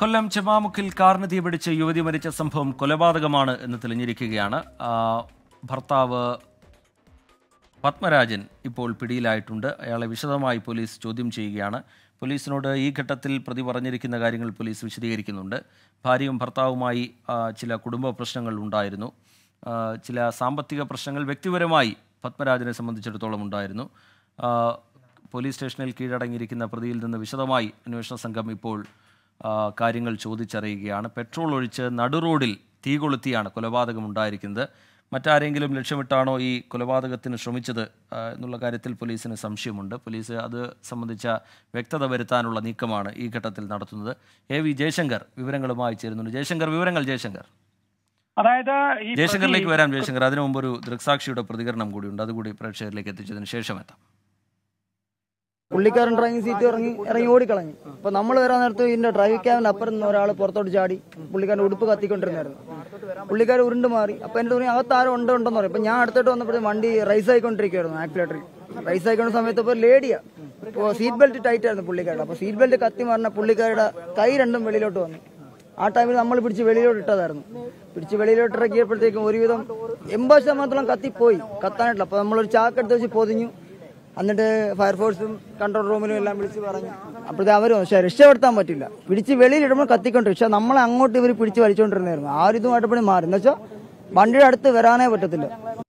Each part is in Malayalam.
കൊല്ലം ചെമാമുക്കിൽ കാറിന് തീപിടിച്ച് യുവതി മരിച്ച സംഭവം കൊലപാതകമാണ് എന്ന് തെളിഞ്ഞിരിക്കുകയാണ് ആ, ഭർത്താവ് പത്മരാജൻ ഇപ്പോൾ പിടിയിലായിട്ടുണ്ട് അയാളെ വിശദമായി പോലീസ് ചോദ്യം ചെയ്യുകയാണ് പോലീസിനോട് ഈ ഘട്ടത്തിൽ പ്രതി പറഞ്ഞിരിക്കുന്ന കാര്യങ്ങൾ പോലീസ് വിശദീകരിക്കുന്നുണ്ട് ഭാര്യയും ഭർത്താവുമായി ആ, ചില കുടുംബ പ്രശ്നങ്ങൾ ഉണ്ടായിരുന്നു ആ, ചില സാമ്പത്തിക പ്രശ്നങ്ങൾ വ്യക്തിപരമായി പത്മരാജനെ സംബന്ധിച്ചിടത്തോളം ഉണ്ടായിരുന്നു ആ, പോലീസ് സ്റ്റേഷനിൽ കീഴടങ്ങിയിരിക്കുന്ന പ്രതിയിൽ നിന്ന് വിശദമായി അന്വേഷണ സംഘം ഇപ്പോൾ ആ, കാര്യങ്ങൾ ചോദിച്ചറിയുകയാണ് പെട്രോൾ ഒഴിച്ച് നടുറോഡിൽ തീ കൊളുത്തിയാണ് കൊലപാതകം ഉണ്ടായിരിക്കുന്നത് മറ്റാരെങ്കിലും ലക്ഷ്യമിട്ടാണോ ഈ കൊലപാതകത്തിന് ശ്രമിച്ചത് ആ, എന്നുള്ള കാര്യത്തിൽ പോലീസിന് സംശയമുണ്ട് പോലീസ് അത് സംബന്ധിച്ച വ്യക്തത വരുത്താനുള്ള നീക്കമാണ് ഈ ഘട്ടത്തിൽ നടത്തുന്നത് എ വി ജയശങ്കർ വിവരങ്ങളുമായി ചേരുന്നുണ്ട് ജയശങ്കർ വിവരങ്ങൾ ജയശങ്കർ അതായത് ഈ ജയശങ്കറിലേക്ക് പ്രതി- വരാം ജയശങ്കർ അതിനു മുമ്പ് ഒരു ദൃക്സാക്ഷിയുടെ പ്രതികരണം കൂടിയുണ്ട് അതുകൂടി പ്രേക്ഷകരിലേക്ക് എത്തിച്ചതിന് ശേഷം എത്താം പുള്ളിക്കാരൻ ഡ്രൈവിംഗ് സീറ്റ് ഇറങ്ങി ഇറങ്ങി ഓടിക്കളഞ്ഞു അപ്പൊ നമ്മൾ വരാൻ നേരത്ത് ഇതിന്റെ ഡ്രൈവിംഗ് ക്യാബിന് അപ്പുറം നിന്ന് ഒരാൾ പുറത്തോട്ട് ചാടി പുള്ളിക്കാരൻ ഉടുപ്പ് കത്തിക്കൊണ്ടിരുന്നായിരുന്നു പുള്ളിക്കാരൻ ഉരുണ്ട് മാറി അപ്പൊ എന്റെ തോന്നി അകത്ത് ആരും ഉണ്ട് ഉണ്ടെന്ന് പറയും അപ്പൊ ഞാൻ അടുത്തോട്ട് വന്നപ്പോഴും വണ്ടി റൈസ് ആയിക്കൊണ്ടിരിക്കുകയായിരുന്നു ആക്സിലേറ്ററിൽ റൈസ് ആയിക്കൊണ്ട സമയത്ത് ഇപ്പൊ ലേഡിയാ ഇപ്പൊ സീറ്റ് ബെൽറ്റ് ടൈറ്റ് ആയിരുന്നു പുള്ളിക്കാരുടെ അപ്പൊ സീറ്റ് ബെൽറ്റ് കത്തി മാറിന പുള്ളിക്കാരുടെ കൈ രണ്ടും വെളിയിലോട്ട് വന്നു ആ ടൈമിൽ നമ്മൾ പിടിച്ച് വെളിയിലോട്ട് ഇട്ടതായിരുന്നു പിടിച്ച് വെളിയിലോട്ട് ഇറക്കിയപ്പോഴത്തേക്കും ഒരുവിധം എൺപത് ശതമാനത്തോളം കത്തിപ്പോയി കത്താനായിട്ടില്ല അപ്പൊ നമ്മളൊരു ചാക്കെടുത്ത് വെച്ച് പൊതിഞ്ഞു എന്നിട്ട് ഫയർഫോഴ്സും കൺട്രോൾ റൂമിലും എല്ലാം വിളിച്ച് പറഞ്ഞു അപ്പോഴത്തെ അവരും പക്ഷെ രക്ഷപ്പെടുത്താൻ പറ്റില്ല പിടിച്ച് വെളിയിലിടുമ്പോൾ കത്തിക്കൊണ്ട് പക്ഷെ നമ്മളെ അങ്ങോട്ട് ഇവർ പിടിച്ച് വലിച്ചുകൊണ്ടിരുന്നായിരുന്നു ആ ഒരു ഇതുമായിട്ട് മാറി എന്ന് വെച്ചാൽ വണ്ടിയുടെ അടുത്ത് വരാനേ പറ്റത്തില്ല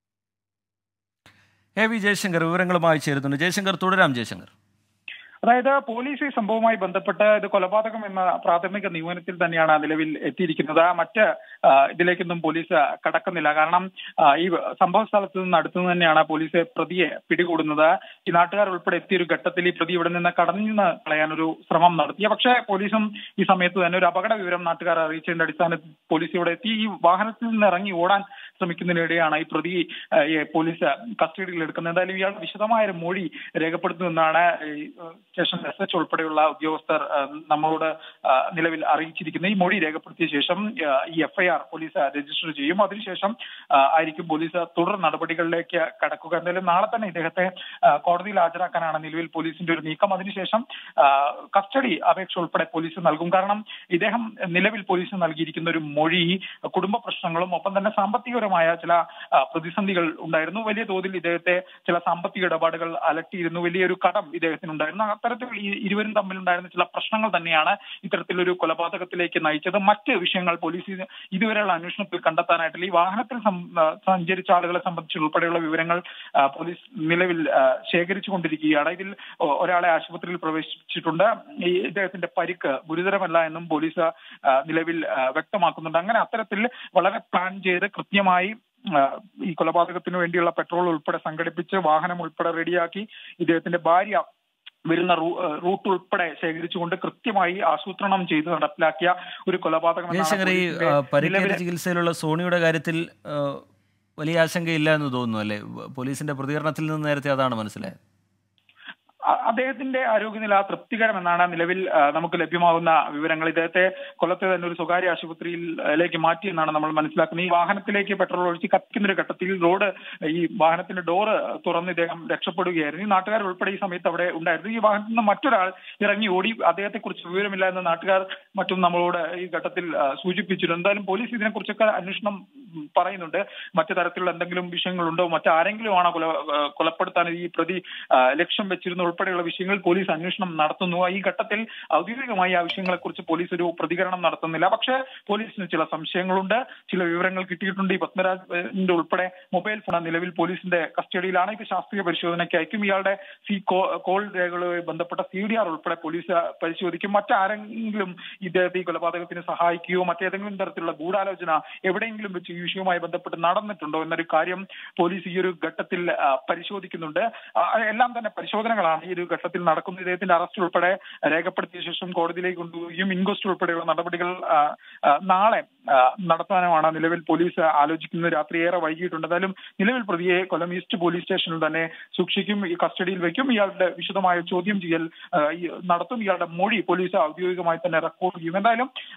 എ വി ജയശങ്കർ വിവരങ്ങളുമായി ചേരുന്നുണ്ട് ജയശങ്കർ തുടരാം ജയശങ്കർ അതായത് പോലീസ് ഈ സംഭവവുമായി ബന്ധപ്പെട്ട് ഇത് കൊലപാതകം എന്ന പ്രാഥമിക നിഗമനത്തിൽ തന്നെയാണ് നിലവിൽ എത്തിയിരിക്കുന്നത് മറ്റ് ആ, ഇതിലേക്കൊന്നും പോലീസ് കടക്കുന്നില്ല കാരണം ആ, ഈ സംഭവ സ്ഥലത്ത് നിന്ന് അടുത്തു നിന്ന് തന്നെയാണ് പോലീസ് പ്രതിയെ പിടികൂടുന്നത് ഈ നാട്ടുകാർ ഉൾപ്പെടെ എത്തിയ ഒരു ഘട്ടത്തിൽ ഈ പ്രതി ഇവിടെ നിന്ന് കടന്നു കളയാനൊരു ശ്രമം നടത്തിയ പക്ഷേ പോലീസും ഈ സമയത്ത് തന്നെ ഒരു അപകട വിവരം നാട്ടുകാർ അറിയിച്ചതിന്റെ അടിസ്ഥാനത്തിൽ പോലീസ് ഇവിടെ എത്തി ഈ വാഹനത്തിൽ നിന്ന് ഇറങ്ങി ഓടാൻ ശ്രമിക്കുന്നതിനിടെയാണ് ഈ പ്രതി ആ, ഈ പോലീസ് കസ്റ്റഡിയിൽ എടുക്കുന്നത് എന്തായാലും ഇയാൾ വിശദമായ ഒരു മൊഴി രേഖപ്പെടുത്തുമെന്നാണ് ഈ, ആ, സ്റ്റേഷൻ എസ് എച്ച് ഉൾപ്പെടെയുള്ള ഉദ്യോഗസ്ഥർ ആ, നമ്മളോട് ആ, നിലവിൽ അറിയിച്ചിരിക്കുന്നത് ഈ മൊഴി രേഖപ്പെടുത്തിയ ശേഷം ആ, ഈ എഫ്ഐആർ പോലീസ് രജിസ്റ്റർ ചെയ്യും അതിനുശേഷം ആ, ആയിരിക്കും പോലീസ് തുടർ നടപടികളിലേക്ക് കടക്കുക എന്തായാലും നാളെ തന്നെ ഇദ്ദേഹത്തെ ആ, കോടതിയിൽ ഹാജരാക്കാനാണ് നിലവിൽ പോലീസിന്റെ ഒരു നീക്കം അതിനുശേഷം ആ, കസ്റ്റഡി അപേക്ഷ ഉൾപ്പെടെ പോലീസ് നൽകും കാരണം ഇദ്ദേഹം നിലവിൽ പോലീസ് നൽകിയിരിക്കുന്ന ഒരു മൊഴി കുടുംബ പ്രശ്നങ്ങളും ഒപ്പം തന്നെ സാമ്പത്തികപരമായ ചില ആ, പ്രതിസന്ധികൾ ഉണ്ടായിരുന്നു വലിയ തോതിൽ ഇദ്ദേഹത്തെ ചില സാമ്പത്തിക ഇടപാടുകൾ അലട്ടിയിരുന്നു വലിയൊരു കടം ഇദ്ദേഹത്തിനുണ്ടായിരുന്നു അത്തരത്തിൽ ഈ ഇരുവരും തമ്മിലുണ്ടായിരുന്ന ചില പ്രശ്നങ്ങൾ തന്നെയാണ് ഇത്തരത്തിലൊരു കൊലപാതകത്തിലേക്ക് നയിച്ചത് മറ്റ് വിഷയങ്ങൾ പോലീസ് ഇതുവരെയുള്ള അന്വേഷണത്തിൽ കണ്ടെത്താനായിട്ടില്ല ഈ വാഹനത്തിൽ സം- ആ, സഞ്ചരിച്ച ആളുകളെ സംബന്ധിച്ച് ഉൾപ്പെടെയുള്ള വിവരങ്ങൾ ആ, പോലീസ് നിലവിൽ ആ, ശേഖരിച്ചുകൊണ്ടിരിക്കുകയാണ് ഇതിൽ ഒ- ഒരാളെ ആശുപത്രിയിൽ പ്രവേശിച്ചിട്ടുണ്ട് ഈ ഇദ്ദേഹത്തിന്റെ പരിക്ക് ഗുരുതരമല്ല എന്നും പോലീസ് ആ, നിലവിൽ ആ, വ്യക്തമാക്കുന്നുണ്ട് അങ്ങനെ അത്തരത്തിൽ വളരെ പ്ലാൻ ചെയ്ത് കൃത്യമായി ആ, ഈ കൊലപാതകത്തിന് വേണ്ടിയുള്ള പെട്രോൾ ഉൾപ്പെടെ സംഘടിപ്പിച്ച് വാഹനം ഉൾപ്പെടെ റെഡിയാക്കി ഇദ്ദേഹത്തിന്റെ ഭാര്യ വരുന്ന റൂ- ഏഹ് റൂട്ട് ഉൾപ്പെടെ ശേഖരിച്ചുകൊണ്ട് കൃത്യമായി ആസൂത്രണം ചെയ്ത് നടപ്പിലാക്കിയ ഒരു കൊലപാതകം എന്നാണ് ജയശങ്കർ ഈ പോലീസിന്റെ ആ, പരിക്കേറ്റ നിലവിലെ- ചികിത്സയിലുള്ള സോണിയുടെ കാര്യത്തിൽ ആ, വലിയ ആശങ്കയില്ല എന്ന് തോന്നുന്നു അല്ലേ പോലീസിന്റെ പ്രതികരണത്തിൽ നിന്ന് നേരത്തെ അതാണ് മനസ്സിലായത് അ- അദ്ദേഹത്തിന്റെ ആരോഗ്യനില തൃപ്തികരമെന്നാണ് നിലവിൽ ആ, നമുക്ക് ലഭ്യമാകുന്ന വിവരങ്ങൾ ഇദ്ദേഹത്തെ കൊല്ലത്തെ തന്നെ ഒരു സ്വകാര്യ ആശുപത്രിയിലേക്ക് മാറ്റിയെന്നാണ് നമ്മൾ മനസ്സിലാക്കുന്നത് ഈ വാഹനത്തിലേക്ക് പെട്രോൾ ഒഴിച്ച് കത്തിക്കുന്ന ഒരു ഘട്ടത്തിൽ റോഡ് ഈ വാഹനത്തിന്റെ ഡോറ് തുറന്ന് ഇദ്ദേഹം രക്ഷപ്പെടുകയായിരുന്നു ഈ നാട്ടുകാർ ഉൾപ്പെടെ ഈ സമയത്ത് അവിടെ ഉണ്ടായിരുന്നു ഈ വാഹനത്തിൽ നിന്ന് മറ്റൊരാൾ ഇറങ്ങി ഓടി അദ്ദേഹത്തെ കുറിച്ച് വിവരമില്ല എന്ന് നാട്ടുകാർ മറ്റും നമ്മളോട് ഈ ഘട്ടത്തിൽ ആ, സൂചിപ്പിച്ചിരുന്നു എന്തായാലും പോലീസ് ഇതിനെക്കുറിച്ചൊക്കെ അന്വേഷണം ഉം, പറയുന്നുണ്ട് മറ്റു തരത്തിലുള്ള എന്തെങ്കിലും വിഷയങ്ങളുണ്ടോ മറ്റാരെങ്കിലും ആണോ കൊല ആ, കൊലപ്പെടുത്താൻ ഈ പ്രതി ആ, ലക്ഷ്യം വെച്ചിരുന്ന ഉൾപ്പെടെയുള്ള വിഷയങ്ങൾ പോലീസ് അന്വേഷണം നടത്തുന്നു ഈ ഘട്ടത്തിൽ ഔദ്യോഗികമായി ആ വിഷയങ്ങളെ കുറിച്ച് പോലീസ് ഒരു പ്രതികരണം നടത്തുന്നില്ല പക്ഷേ പോലീസിന് ചില സംശയങ്ങളുണ്ട് ചില വിവരങ്ങൾ കിട്ടിയിട്ടുണ്ട് ഈ പത്മരാജിന്റെ ഉൾപ്പെടെ മൊബൈൽ ഫോൺ നിലവിൽ പോലീസിന്റെ കസ്റ്റഡിയിലാണ് ഇത് ശാസ്ത്രീയ പരിശോധനയ്ക്ക് അയക്കും ഇയാളുടെ സി കോൾ രേഖകളുമായി ബന്ധപ്പെട്ട സി ഡി ആർ ഉൾപ്പെടെ പോലീസ് പരിശോധിക്കും മറ്റാരെങ്കിലും ഇദ്ദേഹത്തെ ഈ കൊലപാതകത്തിന് സഹായിക്കുകയോ മറ്റേതെങ്കിലും തരത്തിലുള്ള ഗൂഢാലോചന എവിടെയെങ്കിലും വെച്ച് ഈ വിഷയവുമായി ബന്ധപ്പെട്ട് നടന്നിട്ടുണ്ടോ എന്നൊരു കാര്യം പോലീസ് ഈ ഒരു ഘട്ടത്തിൽ ആ, പരിശോധിക്കുന്നുണ്ട് ആ, എല്ലാം തന്നെ പരിശോധനകളാണ് ഈ ഒരു ഘട്ടത്തിൽ നടക്കുന്നത് ഇദ്ദേഹത്തിന്റെ അറസ്റ്റ് ഉൾപ്പെടെ രേഖപ്പെടുത്തിയ ശേഷം കോടതിയിലേക്ക് കൊണ്ടുപോവുകയും ഇൻക്വസ്റ്റ് ഉൾപ്പെടെയുള്ള നടപടികൾ ആ, ആ, നാളെ ആ, നടത്താനുമാണ് നിലവിൽ പോലീസ് ആലോചിക്കുന്നത് രാത്രി ഏറെ വൈകിട്ടുണ്ട് എന്തായാലും നിലവിൽ പ്രതിയെ കൊല്ലം ഈസ്റ്റ് പോലീസ് സ്റ്റേഷനിൽ തന്നെ സൂക്ഷിക്കും ഈ കസ്റ്റഡിയിൽ വെക്കും ഇയാളുടെ വിശദമായ ചോദ്യം ചെയ്യൽ ആ, ഈ നടത്തും ഇയാളുടെ മൊഴി പോലീസ് ഔദ്യോഗികമായി തന്നെ റെക്കോർഡ് ചെയ്യും എന്തായാലും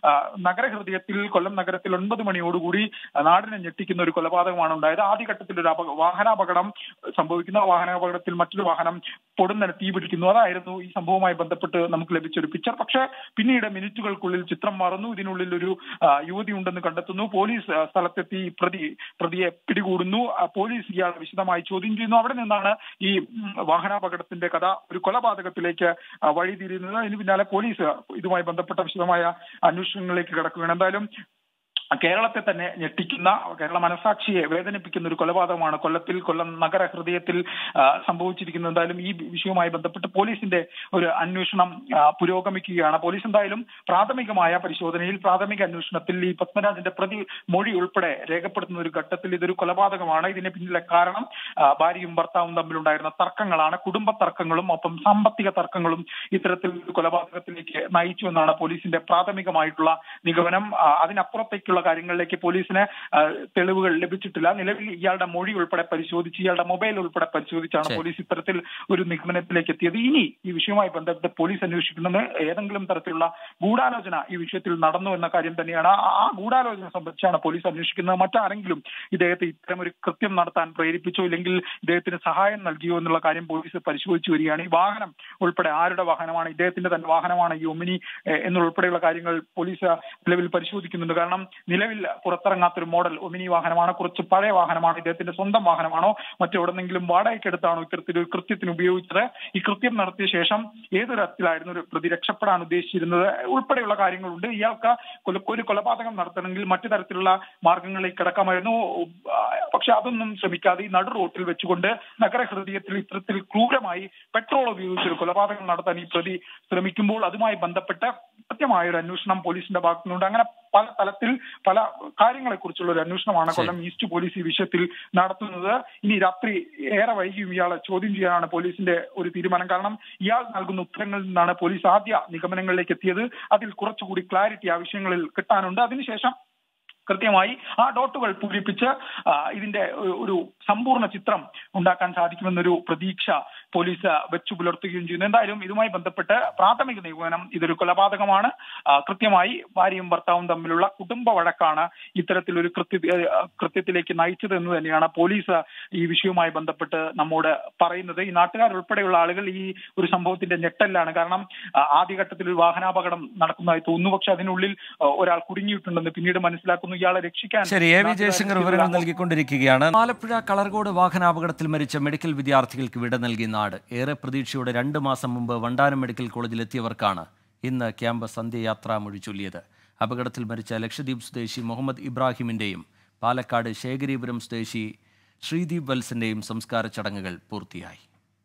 ആ, നഗരഹൃദയത്തിൽ കൊല്ലം നഗരത്തിൽ ഒൻപത് മണിയോടുകൂടി ആ, നാടിനെ ഞെട്ടിക്കുന്ന ഒരു കൊലപാതകമാണ് ഉണ്ടായത് ആദ്യഘട്ടത്തിൽ ഒരു അപക വാഹനാപകടം സംഭവിക്കുന്ന ആ വാഹനാപകടത്തിൽ മറ്റൊരു വാഹനം പൊടുന്നനെ തീ പിടിക്കുന്നു അതായിരുന്നു ഈ സംഭവവുമായി ബന്ധപ്പെട്ട് നമുക്ക് ലഭിച്ച ഒരു പിക്ചർ പക്ഷേ പിന്നീട് മിനിറ്റുകൾക്കുള്ളിൽ ചിത്രം മാറുന്നു ഇതിനുള്ളിൽ ഒരു ആ, യുവതി ഉണ്ടെന്ന് കണ്ടെത്തുന്നു പോലീസ് ആ, സ്ഥലത്തെത്തി പ്രതി പ്രതിയെ പിടികൂടുന്നു ആ, പോലീസ് ഇയാളെ വിശദമായി ചോദ്യം ചെയ്യുന്നു അവിടെ നിന്നാണ് ഈ ഉം, വാഹനാപകടത്തിന്റെ കഥ ഒരു കൊലപാതകത്തിലേക്ക് ആ, വഴിതിരിയുന്നത് അതിന് പിന്നാലെ പോലീസ് ഇതുമായി ബന്ധപ്പെട്ട വിശദമായ അന്വേഷണങ്ങളിലേക്ക് കിടക്കുകയാണ് എന്തായാലും കേരളത്തെ തന്നെ ഞെട്ടിക്കുന്ന കേരള മനസാക്ഷിയെ വേദനിപ്പിക്കുന്ന ഒരു കൊലപാതകമാണ് കൊല്ലത്തിൽ കൊല്ലം നഗര ഹൃദയത്തിൽ ആ, സംഭവിച്ചിരിക്കുന്നത് എന്തായാലും ഈ വിഷയവുമായി ബന്ധപ്പെട്ട് പോലീസിന്റെ ഒരു അന്വേഷണം ആ, പുരോഗമിക്കുകയാണ് പോലീസ് എന്തായാലും പ്രാഥമികമായ പരിശോധനയിൽ പ്രാഥമിക അന്വേഷണത്തിൽ ഈ പത്മരാജന്റെ പ്രതി മൊഴി ഉൾപ്പെടെ രേഖപ്പെടുത്തുന്ന ഒരു ഘട്ടത്തിൽ ഇതൊരു കൊലപാതകമാണ് ഇതിന് പിന്നിലെ കാരണം ആ, ഭാര്യയും ഭർത്താവും തമ്മിലുണ്ടായിരുന്ന തർക്കങ്ങളാണ് കുടുംബ തർക്കങ്ങളും ഒപ്പം സാമ്പത്തിക തർക്കങ്ങളും ഇത്തരത്തിൽ ഒരു കൊലപാതകത്തിലേക്ക് നയിച്ചു എന്നാണ് പോലീസിന്റെ പ്രാഥമികമായിട്ടുള്ള നിഗമനം ആ, അതിനപ്പുറത്തേക്കുള്ള കാര്യങ്ങളിലേക്ക് പോലീസിന് ആ, തെളിവുകൾ ലഭിച്ചിട്ടില്ല നിലവിൽ ഇയാളുടെ മൊഴി ഉൾപ്പെടെ പരിശോധിച്ച് ഇയാളുടെ മൊബൈൽ ഉൾപ്പെടെ പരിശോധിച്ചാണ് ശരി. പോലീസ് ഇത്തരത്തിൽ ഒരു നിഗമനത്തിലേക്ക് എത്തിയത് ഇനി ഈ വിഷയവുമായി ബന്ധപ്പെട്ട് പോലീസ് അന്വേഷിക്കുന്നത് ഏതെങ്കിലും തരത്തിലുള്ള ഗൂഢാലോചന ഈ വിഷയത്തിൽ നടന്നു എന്ന കാര്യം തന്നെയാണ് ആ- ആ ഗൂഢാലോചന സംബന്ധിച്ചാണ് പോലീസ് അന്വേഷിക്കുന്നത് മറ്റാരെങ്കിലും ഇദ്ദേഹത്തെ ഇത്തരം ഒരു കൃത്യം നടത്താൻ പ്രേരിപ്പിച്ചോ ഇല്ലെങ്കിൽ ഇദ്ദേഹത്തിന് സഹായം നൽകിയോ എന്നുള്ള കാര്യം പോലീസ് പരിശോധിച്ചു വരികയാണ് ഈ വാഹനം ഉൾപ്പെടെ ആരുടെ വാഹനമാണ് ഇദ്ദേഹത്തിന്റെ തന്നെ വാഹനമാണ് ഈ ഒമിനി എഹ്, എന്നുൾപ്പെടെയുള്ള കാര്യങ്ങൾ പോലീസ് നിലവിൽ പരിശോധിക്കുന്നുണ്ട് കാരണം നിലവിൽ പുറത്തിറങ്ങാത്തൊരു മോഡൽ ഒമിനി വാഹനമാണ് കുറച്ച് പഴയ വാഹനമാണ് ഇദ്ദേഹത്തിന്റെ സ്വന്തം വാഹനമാണോ മറ്റെവിടെന്നെങ്കിലും വാടകയ്ക്കെടുത്താണോ ഇത്തരത്തിലൊരു കൃത്യത്തിന് ഉപയോഗിച്ചത് ഈ കൃത്യം നടത്തിയ ശേഷം ഏത് തരത്തിലായിരുന്നു ഒരു പ്രതി രക്ഷപ്പെടാൻ ഉദ്ദേശിച്ചിരുന്നത് ഉൾപ്പെടെയുള്ള കാര്യങ്ങളുണ്ട് ഇയാൾക്ക് കൊല- ഒരു കൊലപാതകം നടത്തണമെങ്കിൽ മറ്റു തരത്തിലുള്ള മാർഗങ്ങളിലേക്ക് കിടക്കാമായിരുന്നു ആ, പക്ഷെ അതൊന്നും ശ്രമിക്കാതെ ഈ നടു റോട്ടിൽ വെച്ചുകൊണ്ട് നഗരഹൃദയത്തിൽ ഇത്തരത്തിൽ ക്രൂരമായി പെട്രോൾ ഉപയോഗിച്ച് ഒരു കൊലപാതകം നടത്താൻ ഈ പ്രതി ശ്രമിക്കുമ്പോൾ അതുമായി ബന്ധപ്പെട്ട് കൃത്യമായ ഒരു അന്വേഷണം പോലീസിന്റെ ഭാഗത്തുനിന്നുണ്ട് അങ്ങനെ പല തലത്തിൽ പല കാര്യങ്ങളെ കുറിച്ചുള്ള ഒരു അന്വേഷണമാണ് ശരി. കൊല്ലം ഈസ്റ്റ് പോലീസ് ഈ വിഷയത്തിൽ നടത്തുന്നത് ഇനി രാത്രി ഏറെ വൈകിയും ഇയാളെ ചോദ്യം ചെയ്യാനാണ് പോലീസിന്റെ ഒരു തീരുമാനം കാരണം ഇയാൾ നൽകുന്ന ഉത്തരങ്ങളിൽ നിന്നാണ് പോലീസ് ആദ്യ നിഗമനങ്ങളിലേക്ക് എത്തിയത് അതിൽ കുറച്ചുകൂടി ക്ലാരിറ്റി ആ വിഷയങ്ങളിൽ കിട്ടാനുണ്ട് അതിനുശേഷം കൃത്യമായി ആ ഡോട്ടുകൾ പൂരിപ്പിച്ച് ആ, ഇതിന്റെ ഒരു- ഒരു സമ്പൂർണ്ണ ചിത്രം ഉണ്ടാക്കാൻ സാധിക്കുമെന്നൊരു പ്രതീക്ഷ പോലീസ് വെച്ചു പുലർത്തുകയും ചെയ്യുന്നു എന്തായാലും ഇതുമായി ബന്ധപ്പെട്ട് പ്രാഥമിക നിഗമനം ഇതൊരു കൊലപാതകമാണ് ആ, കൃത്യമായി ഭാര്യയും ഭർത്താവും തമ്മിലുള്ള കുടുംബ വഴക്കാണ് ഇത്തരത്തിലൊരു കൃത്യ ആ, കൃത്യത്തിലേക്ക് നയിച്ചത് എന്ന് തന്നെയാണ് പോലീസ് ഈ വിഷയവുമായി ബന്ധപ്പെട്ട് നമ്മോട് പറയുന്നത് ഈ നാട്ടുകാർ ഉൾപ്പെടെയുള്ള ആളുകൾ ഈ ഒരു സംഭവത്തിന്റെ ഞെട്ടലാണ് കാരണം ആ, ആദ്യഘട്ടത്തിൽ ഒരു വാഹനാപകടം നടക്കുന്നതായി തോന്നുന്നു പക്ഷെ അതിനുള്ളിൽ ആ, ഒരാൾ കുടുങ്ങിയിട്ടുണ്ടെന്ന് പിന്നീട് മനസ്സിലാക്കുന്നു ഇയാളെ രക്ഷിക്കാൻ ശരി എ വി നാട്ടുകാർ ജയശങ്കർ വിവരങ്ങൾ നൽകിക്കൊണ്ടിരിക്കുകയാണ് ആലപ്പുഴ കളർകോട് വാഹനാപകടത്തിൽ മരിച്ച മെഡിക്കൽ വിദ്യാർത്ഥികൾക്ക് വിട നൽകിയ നാട് ഏറെ പ്രതീക്ഷയോടെ രണ്ട് മാസം മുമ്പ് വണ്ടാനം മെഡിക്കൽ കോളേജിലെത്തിയവർക്കാണ് ഇന്ന് ക്യാമ്പസ് അന്ത്യയാത്രാ മൊഴി ചൊല്ലിയത് അപകടത്തിൽ മരിച്ച ലക്ഷദ്വീപ് സ്വദേശി മുഹമ്മദ് ഇബ്രാഹിമിന്റെയും പാലക്കാട് ശേഖരീപുരം സ്വദേശി ശ്രീദീപ് വത്സന്റെയും സംസ്കാര ചടങ്ങുകൾ പൂർത്തിയായി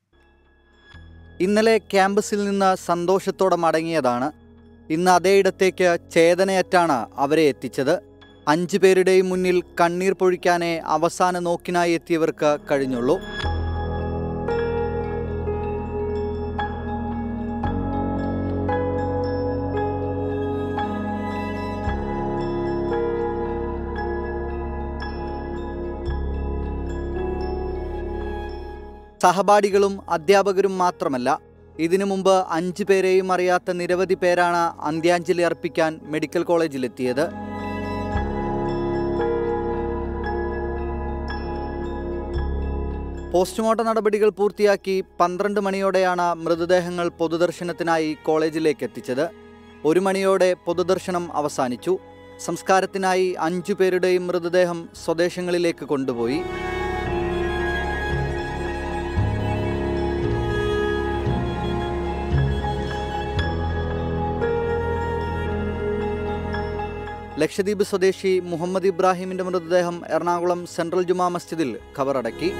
ഇന്നലെ ക്യാമ്പസിൽ നിന്ന് സന്തോഷത്തോടെ മടങ്ങിയതാണ് ഇന്ന് അതേയിടത്തേക്ക് ചേതനയറ്റാണ് അവരെ എത്തിച്ചത് അഞ്ചു പേരുടെയും മുന്നിൽ കണ്ണീർ പൊഴിക്കാനേ അവസാന നോക്കിനായി എത്തിയവർക്ക് കഴിഞ്ഞുള്ളൂ സഹപാഠികളും അധ്യാപകരും മാത്രമല്ല ഇതിനു മുമ്പ് അഞ്ചു പേരെയും അറിയാത്ത നിരവധി പേരാണ് അന്ത്യാഞ്ജലി അർപ്പിക്കാൻ മെഡിക്കൽ കോളേജിലെത്തിയത് പോസ്റ്റ്മോർട്ടം നടപടികൾ പൂർത്തിയാക്കി പന്ത്രണ്ട് മണിയോടെയാണ് മൃതദേഹങ്ങൾ പൊതുദർശനത്തിനായി കോളേജിലേക്ക് എത്തിച്ചത് ഒരു മണിയോടെ പൊതുദർശനം അവസാനിച്ചു സംസ്കാരത്തിനായി അഞ്ചു പേരുടെയും മൃതദേഹം സ്വദേശങ്ങളിലേക്ക് കൊണ്ടുപോയി ലക്ഷദ്വീപ് സ്വദേശി മുഹമ്മദ് ഇബ്രാഹിമിന്റെ മൃതദേഹം എറണാകുളം സെൻട്രൽ ജുമാ മസ്ജിദിൽ ഖബറടക്കി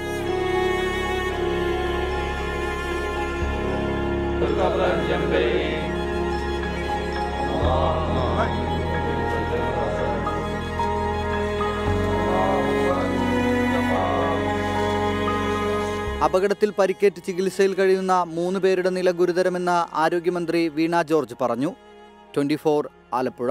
അപകടത്തിൽ പരിക്കേറ്റ് ചികിത്സയിൽ കഴിയുന്ന മൂന്ന് പേരുടെ നില ഗുരുതരമെന്ന് ആരോഗ്യമന്ത്രി വീണ ജോർജ് പറഞ്ഞു ട്വന്റി ആലപ്പുഴ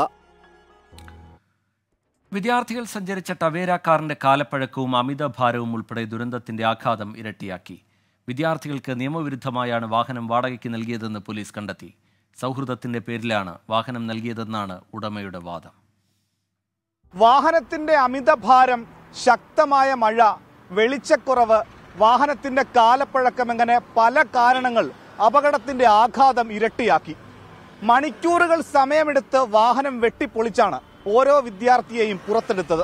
വിദ്യാർത്ഥികൾ സഞ്ചരിച്ച ടവേര കാറിന്റെ കാലപ്പഴക്കവും അമിതഭാരവും ഉൾപ്പെടെ ദുരന്തത്തിന്റെ ആഘാതം ഇരട്ടിയാക്കി വിദ്യാർത്ഥികൾക്ക് നിയമവിരുദ്ധമായാണ് വാഹനം വാടകയ്ക്ക് നൽകിയതെന്ന് പോലീസ് കണ്ടെത്തി സൗഹൃദത്തിന്റെ പേരിലാണ് വാഹനം നൽകിയതെന്നാണ് ഉടമയുടെ വാദം വാഹനത്തിന്റെ അമിതഭാരം ശക്തമായ മഴ വെളിച്ചക്കുറവ് വാഹനത്തിന്റെ കാലപ്പഴക്കം അങ്ങനെ പല കാരണങ്ങൾ അപകടത്തിന്റെ ആഘാതം ഇരട്ടിയാക്കി മണിക്കൂറുകൾ സമയമെടുത്ത് വാഹനം വെട്ടിപ്പൊളിച്ചാണ് ഓരോ വിദ്യാർത്ഥിയെയും പുറത്തെടുത്തത്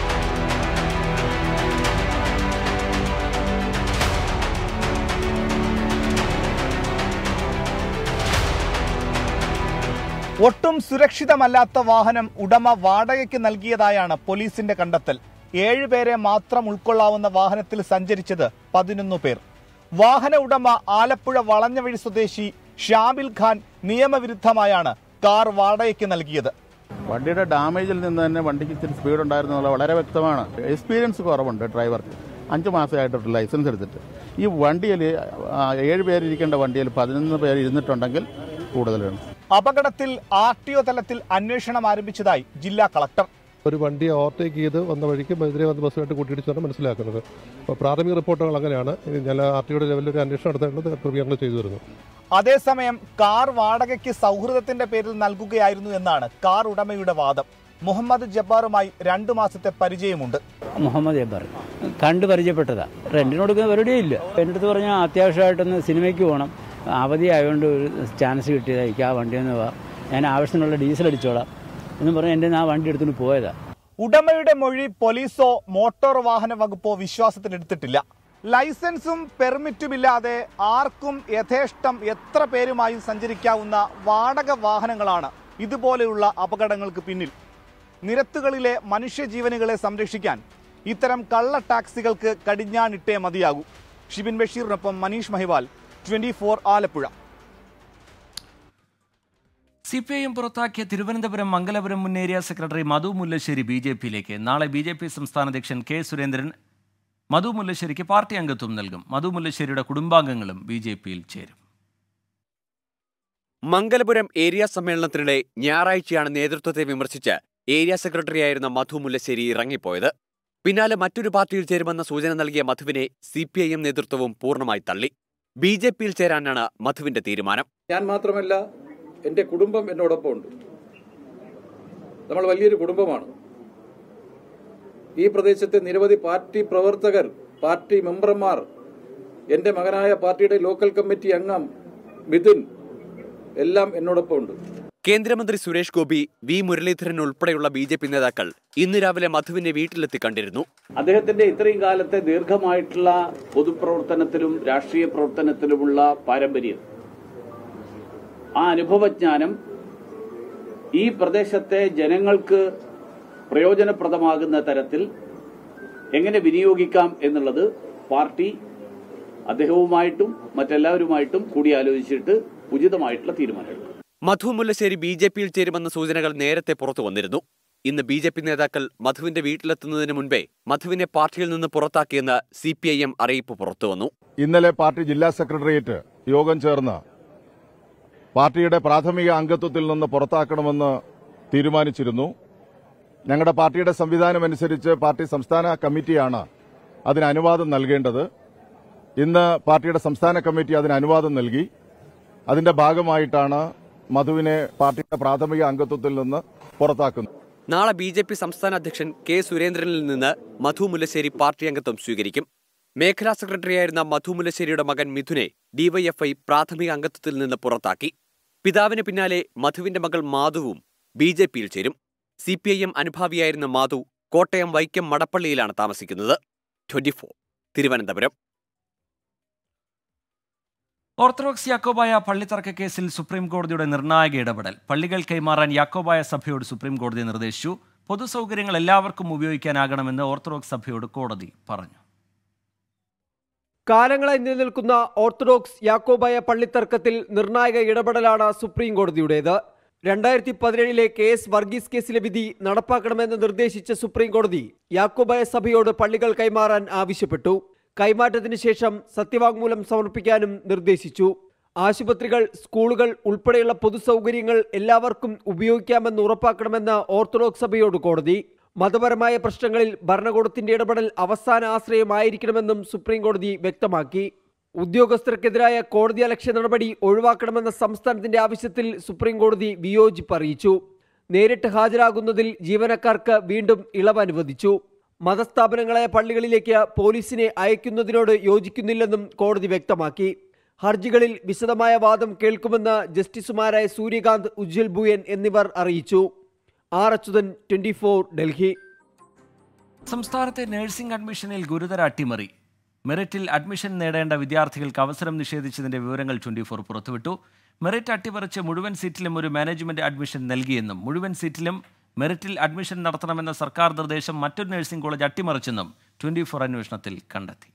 ഒട്ടും സുരക്ഷിതമല്ലാത്ത വാഹനം ഉടമ വാടകയ്ക്ക് നൽകിയതായാണ് പോലീസിന്റെ കണ്ടെത്തൽ ഏഴുപേരെ മാത്രം ഉൾക്കൊള്ളാവുന്ന വാഹനത്തിൽ സഞ്ചരിച്ചത് പതിനൊന്ന് പേർ വാഹന ഉടമ ആലപ്പുഴ വളഞ്ഞവഴി സ്വദേശി ഷാബിൽ ഖാൻ നിയമവിരുദ്ധമായാണ് കാർ വാടകയ്ക്ക് നൽകിയത് വണ്ടിയുടെ ഡാമേജിൽ നിന്ന് തന്നെ വണ്ടിക്ക് ഇച്ചിരി സ്പീഡ് ഉണ്ടായിരുന്നു എന്നുള്ളത് വളരെ വ്യക്തമാണ് എക്സ്പീരിയൻസ് കുറവുണ്ട് ഡ്രൈവർക്ക് അഞ്ച് മാസമായിട്ട് ലൈസൻസ് എടുത്തിട്ട് ഈ വണ്ടിയിൽ ഏഴ് പേരിരിക്കേണ്ട വണ്ടിയിൽ പതിനൊന്ന് പേര് ഇരുന്നിട്ടുണ്ടെങ്കിൽ കൂടുതലാണ് അപകടത്തിൽ ആർ ടി ഒ തലത്തിൽ അന്വേഷണം ആരംഭിച്ചതായി ജില്ലാ കളക്ടർ ഒരു വണ്ടിയെ ഓവർടേക്ക് ചെയ്ത് വന്ന വഴിക്ക് എതിരെ വന്ന ബസ്സുമായിട്ട് കൂട്ടിയിടിച്ചാണ് മനസ്സിലാക്കുന്നത് അപ്പോൾ പ്രാഥമിക റിപ്പോർട്ടുകൾ അങ്ങനെയാണ് ഇനി ഞാൻ ആർ ടിയുടെ ലെവലിൽ ഒരു അന്വേഷണം നടത്തേണ്ടത് ക്രമീകരണങ്ങൾ ചെയ്തു വരുന്നു അതേസമയം കാർ വാടകയ്ക്ക് സൗഹൃദത്തിന്റെ പേരിൽ നൽകുകയായിരുന്നു എന്നാണ് കാർ ഉടമയുടെ വാദം മുഹമ്മദ് ജബ്ബാറുമായി രണ്ടു മാസത്തെ പരിചയമുണ്ട് മുഹമ്മദ് ജബ്ബാർ കണ്ട് പരിചയപ്പെട്ടതാ റെന്റിന് കൊടുക്കുന്ന പരിപാടിയേ ഇല്ല എൻ്റെ അടുത്ത് പറഞ്ഞാൽ അത്യാവശ്യമായിട്ടൊന്ന് സിനിമയ്ക്ക് പോകണം അവധി ആയതുകൊണ്ട് ഒരു ചാൻസ് കിട്ടിയതായിരിക്കും ആ വണ്ടി ഒന്ന് വാ ഞാൻ ആവശ്യത്തിനുള്ള ഡീസൽ അടിച്ചോളാം എന്ന് പറഞ്ഞ് എൻ്റെ ആ വണ്ടി എടുത്തുകൊണ്ട് പോയതാ ഉടമയുടെ മൊഴി പോലീസോ മോട്ടോർ വാഹന വകുപ്പോ വിശ്വാസത്തിലെടുത്തിട്ടില്ല ലൈസൻസും പെർമിറ്റുമില്ലാതെ ആർക്കും യഥേഷ്ടം എത്ര പേരുമായും സഞ്ചരിക്കാവുന്ന വാടക വാഹനങ്ങളാണ് ഇതുപോലെയുള്ള അപകടങ്ങൾക്ക് പിന്നിൽ നിരത്തുകളിലെ മനുഷ്യജീവനുകളെ സംരക്ഷിക്കാൻ ഇത്തരം കള്ള ടാക്സികൾക്ക് കടിഞ്ഞാണിട്ടേ മതിയാകൂ ഷിബിൻ ബഷീറിനൊപ്പം Manish Mahival twenty Alappuzha C P I M പുറത്താക്കിയ തിരുവനന്തപുരം മംഗലപുരം മുൻ area secretary Madhu Mullassery B J പിയിലേക്ക് നാളെ ബി ജെ പി സംസ്ഥാന അധ്യക്ഷൻ കെ സുരേന്ദ്രൻ മധു മുല്ലശ്ശേരിക്ക് പാർട്ടി അംഗത്വം നൽകും മധു മുല്ലശ്ശേരിയുടെ കുടുംബാംഗങ്ങളും ബി ജെ പിയിൽ ചേരും മംഗലപുരം ഏരിയ സമ്മേളനത്തിനിടെ ഞായറാഴ്ചയാണ് നേതൃത്വത്തെ വിമർശിച്ച് ഏരിയ സെക്രട്ടറിയായിരുന്ന മധു മുല്ലശ്ശേരി ഇറങ്ങിപ്പോയത് പിന്നാലെ മറ്റൊരു പാർട്ടിയിൽ ചേരുമെന്ന സൂചന നൽകിയ മധുവിനെ സി പി ഐ എം നേതൃത്വവും പൂർണ്ണമായി തള്ളി ബി ജെ പിയിൽ ചേരാനാണ് മധുവിന്റെ തീരുമാനം ഞാൻ മാത്രമല്ല എൻ്റെ കുടുംബം എന്നോടൊപ്പം ഉണ്ട് നമ്മൾ വലിയൊരു കുടുംബമാണ് ഈ പ്രദേശത്തെ നിരവധി പാർട്ടി പ്രവർത്തകർ പാർട്ടി മെമ്പർമാർ എൻ്റെ മകനായ പാർട്ടിയുടെ ലോക്കൽ കമ്മിറ്റി അംഗം മിഥുൻ എല്ലാം എന്നോടൊപ്പം ഉണ്ട് കേന്ദ്രമന്ത്രി സുരേഷ് ഗോപി വി മുരളീധരൻ ഉൾപ്പെടെയുള്ള ബി ജെ പി നേതാക്കൾ ഇന്ന് രാവിലെ മധുവിനെ വീട്ടിലെത്തി കണ്ടിരുന്നു അദ്ദേഹത്തിന്റെ ഇത്രയും കാലത്തെ ദീർഘമായിട്ടുള്ള പൊതുപ്രവർത്തനത്തിലും രാഷ്ട്രീയ പ്രവർത്തനത്തിലുമുള്ള പാരമ്പര്യം ആ അനുഭവജ്ഞാനം ഈ പ്രദേശത്തെ ജനങ്ങൾക്ക് പ്രയോജനപ്രദമാകുന്ന തരത്തിൽ എങ്ങനെ വിനിയോഗിക്കാം എന്നുള്ളത് പാർട്ടി അദ്ദേഹവുമായിട്ടും മറ്റെല്ലാവരുമായിട്ടും കൂടിയാലോചിച്ചിട്ട് ഉചിതമായിട്ടുള്ള തീരുമാനമെടുക്കും മധു മുല്ലശ്ശേരി ബി ജെ പിയിൽ ചേരുമെന്ന സൂചനകൾ നേരത്തെ പുറത്തു വന്നിരുന്നു ഇന്ന് ബി ജെ പി നേതാക്കൾ മധുവിന്റെ വീട്ടിലെത്തുന്നതിന് മുൻപേ മധുവിനെ പാർട്ടിയിൽ നിന്ന് പുറത്താക്കിയെന്ന് സി പി ഐ എം അറിയിപ്പ് പുറത്തുവന്നു ഇന്നലെ പാർട്ടി ജില്ലാ സെക്രട്ടേറിയറ്റ് യോഗം ചേർന്ന് പാർട്ടിയുടെ പ്രാഥമിക അംഗത്വത്തിൽ നിന്ന് പുറത്താക്കണമെന്ന് തീരുമാനിച്ചിരുന്നു ഞങ്ങളുടെ പാർട്ടിയുടെ സംവിധാനം അനുസരിച്ച് പാർട്ടി സംസ്ഥാന കമ്മിറ്റിയാണ് അതിന് അനുവാദം നൽകേണ്ടത് ഇന്ന് പാർട്ടിയുടെ സംസ്ഥാന കമ്മിറ്റി അതിന് അനുവാദം നൽകി അതിന്റെ ഭാഗമായിട്ടാണ് മധുവിനെ പാർട്ടിയുടെ പ്രാഥമിക അംഗത്വത്തിൽ നിന്ന് പുറത്താക്കുന്നത് നാളെ ബി ജെ പി സംസ്ഥാന അധ്യക്ഷൻ കെ സുരേന്ദ്രനിൽ നിന്ന് മധു മുല്ലശ്ശേരി പാർട്ടി അംഗത്വം സ്വീകരിക്കും മേഖലാ സെക്രട്ടറിയായിരുന്ന മധു മുല്ലശ്ശേരിയുടെ മകൻ മിഥുനെ ഡിവൈഎഫ്ഐ പ്രാഥമിക അംഗത്വത്തിൽ നിന്ന് പുറത്താക്കി പിതാവിന് പിന്നാലെ മധുവിന്റെ മകൾ മാധുവും ബി ജെ പിയിൽ ചേരും സി പി ഐ എം അനുഭാവിയായിരുന്ന മാധു കോട്ടയം വൈക്കം മടപ്പള്ളിയിലാണ് താമസിക്കുന്നത് ട്വന്റി തിരുവനന്തപുരം ഓർത്തഡോക്സ് യാക്കോബായ പള്ളിത്തർക്ക കേസിൽ സുപ്രീം കോടതിയുടെ നിർണായക ഇടപെടൽ പള്ളികൾ കൈമാറാൻ യാക്കോബായ സഭയോട് സുപ്രീം കോടതി നിർദ്ദേശിച്ചു പൊതുസൗകര്യങ്ങൾ എല്ലാവർക്കും ഉപയോഗിക്കാനാകണമെന്ന് ഓർത്തഡോക്സ് സഭയോട് കോടതി പറഞ്ഞു കാലങ്ങളായി നിലനിൽക്കുന്ന ഓർത്തഡോക്സ് യാക്കോബായ പള്ളിത്തർക്കത്തിൽ നിർണായക ഇടപെടലാണ് സുപ്രീം കോടതിയുടേത് രണ്ടായിരത്തി പതിനേഴിലെ കെ എസ് വർഗീസ് കേസിലെ വിധി നടപ്പാക്കണമെന്ന് നിർദ്ദേശിച്ച സുപ്രീം കോടതി യാക്കോബായ സഭയോട് പള്ളികൾ കൈമാറാൻ ആവശ്യപ്പെട്ടു കൈമാറ്റത്തിന് ശേഷം സത്യവാങ്മൂലം സമർപ്പിക്കാനും നിർദ്ദേശിച്ചു ആശുപത്രികൾ സ്കൂളുകൾ ഉൾപ്പെടെയുള്ള പൊതുസൗകര്യങ്ങൾ എല്ലാവർക്കും ഉപയോഗിക്കാമെന്ന് ഉറപ്പാക്കണമെന്ന് ഓർത്തഡോക്സ് സഭയോട് കോടതി മതപരമായ പ്രശ്നങ്ങളിൽ ഭരണകൂടത്തിന്റെ ഇടപെടൽ അവസാന ആശ്രയമായിരിക്കണമെന്നും സുപ്രീം കോടതി വ്യക്തമാക്കി ഉദ്യോഗസ്ഥർക്കെതിരായ കോടതി അലക്ഷ്യ നടപടി ഒഴിവാക്കണമെന്ന സംസ്ഥാനത്തിന്റെ ആവശ്യത്തിൽ സുപ്രീം കോടതി വിയോജിപ്പ് അറിയിച്ചു നേരിട്ട് ഹാജരാകുന്നതിൽ ജീവനക്കാർക്ക് വീണ്ടും ഇളവ് അനുവദിച്ചു മതസ്ഥാപനങ്ങളായ പള്ളികളിലേക്ക് പോലീസിനെ അയക്കുന്നതിനോട് യോജിക്കുന്നില്ലെന്നും കോടതി വ്യക്തമാക്കി ഹർജികളിൽ വിശദമായ വാദം കേൾക്കുമെന്ന് ജസ്റ്റിസുമാരായ സൂര്യകാന്ത് ഉജ്ജൽ ബുയൻ എന്നിവർ അറിയിച്ചു ആർ അച്യുതൻ ട്വന്റി ഡൽഹി സംസ്ഥാനത്തെ നഴ്സിംഗ് അഡ്മിഷനിൽ ഗുരുതര അട്ടിമറി മെറിറ്റിൽ അഡ്മിഷൻ നേടേണ്ട വിദ്യാർത്ഥികൾക്ക് അവസരം നിഷേധിച്ചതിന്റെ വിവരങ്ങൾ ട്വന്റി ഫോർ പുറത്തുവിട്ടു മെറിറ്റ് അട്ടിമറിച്ച് മുഴുവൻ സീറ്റിലും ഒരു മാനേജ്മെന്റ് അഡ്മിഷൻ നൽകിയെന്നും മുഴുവൻ സീറ്റിലും മെറിറ്റിൽ അഡ്മിഷൻ നടത്തണമെന്ന സർക്കാർ നിർദ്ദേശം മറ്റൊരു നഴ്സിംഗ് കോളേജ് അട്ടിമറിച്ചെന്നും ട്വന്റി ഫോർ അന്വേഷണത്തിൽ കണ്ടെത്തി